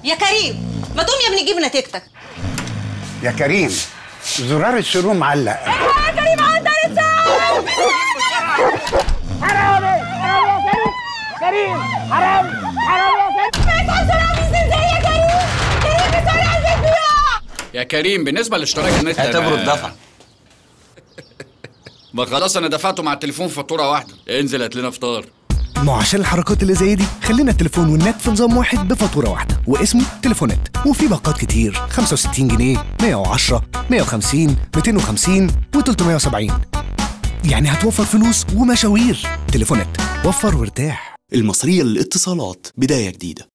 يا كريم ما تقوم يا ابني جيب نتيجتك يا كريم زرار السرور معلق يا كريم عندنا حرامي حرامي يا كريم كريم حرامي حرامي يا كريم بسرعه بالزنزانه يا كريم كريم بسرعه البيت بيقع يا كريم بالنسبه لاشتراك النت اعتبره ما- اتدفع ما خلاص انا دفعته مع التليفون فاتوره واحده انزل هات لنا فطار ما هو عشان الحركات اللي زي دي خلينا التليفون والنت في نظام واحد بفاتوره واحده واسمه تليفونات وفي باقات كتير 65 جنيه 110 150 250 و370 يعني هتوفر فلوس ومشاوير تليفونات وفر وارتاح المصرية للاتصالات بداية جديدة